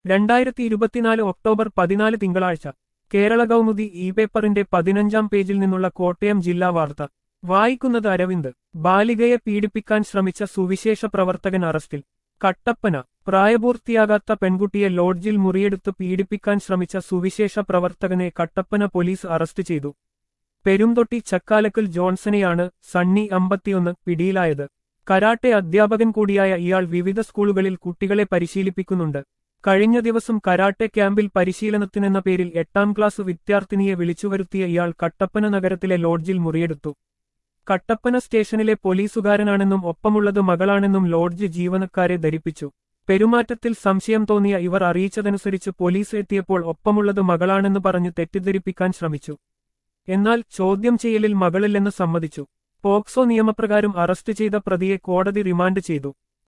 രണ്ടായിരത്തി ഇരുപത്തിനാല് ഒക്ടോബർ പതിനാല് തിങ്കളാഴ്ച കേരള കൗമുദി ഇ പേപ്പറിന്റെ പതിനഞ്ചാം പേജിൽ നിന്നുള്ള കോട്ടയം ജില്ലാ വാർത്ത വായിക്കുന്നത് അരവിന്ദ് ബാലികയെ പീഡിപ്പിക്കാൻ ശ്രമിച്ച സുവിശേഷ പ്രവർത്തകൻ അറസ്റ്റിൽ കട്ടപ്പന പ്രായപൂർത്തിയാകാത്ത പെൺകുട്ടിയെ ലോഡ്ജിൽ മുറിയെടുത്ത് പീഡിപ്പിക്കാൻ ശ്രമിച്ച സുവിശേഷ പ്രവർത്തകനെ കട്ടപ്പന പോലീസ് അറസ്റ്റ് ചെയ്തു പെരുംതൊട്ടി ചക്കാലക്കൽ ജോൺസണെയാണ് സണ്ണി അമ്പത്തിയൊന്ന് പിടിയിലായത് കരാട്ടെ അധ്യാപകൻ കൂടിയായ ഇയാൾ വിവിധ സ്കൂളുകളിൽ കുട്ടികളെ പരിശീലിപ്പിക്കുന്നുണ്ട് കഴിഞ്ഞ ദിവസം കരാട്ടെ ക്യാമ്പിൽ പരിശീലനത്തിനെന്ന പേരിൽ എട്ടാം ക്ലാസ് വിദ്യാർത്ഥിനിയെ വിളിച്ചുവരുത്തിയ ഇയാൾ കട്ടപ്പന നഗരത്തിലെ ലോഡ്ജിൽ മുറിയെടുത്തു കട്ടപ്പന സ്റ്റേഷനിലെ പോലീസുകാരനാണെന്നും ഒപ്പമുള്ളത് മകളാണെന്നും ലോഡ്ജ് ജീവനക്കാരെ ധരിപ്പിച്ചു പെരുമാറ്റത്തിൽ സംശയം തോന്നിയ ഇവർ അറിയിച്ചതനുസരിച്ച് പോലീസ് എത്തിയപ്പോൾ ഒപ്പമുള്ളത് മകളാണെന്ന് പറഞ്ഞ് തെറ്റിദ്ധരിപ്പിക്കാൻ ശ്രമിച്ചു എന്നാൽ ചോദ്യം ചെയ്യലിൽ മകളില്ലെന്ന് സമ്മതിച്ചു പോക്സോ നിയമപ്രകാരം അറസ്റ്റ് ചെയ്ത പ്രതിയെ കോടതി റിമാൻഡ് ചെയ്തു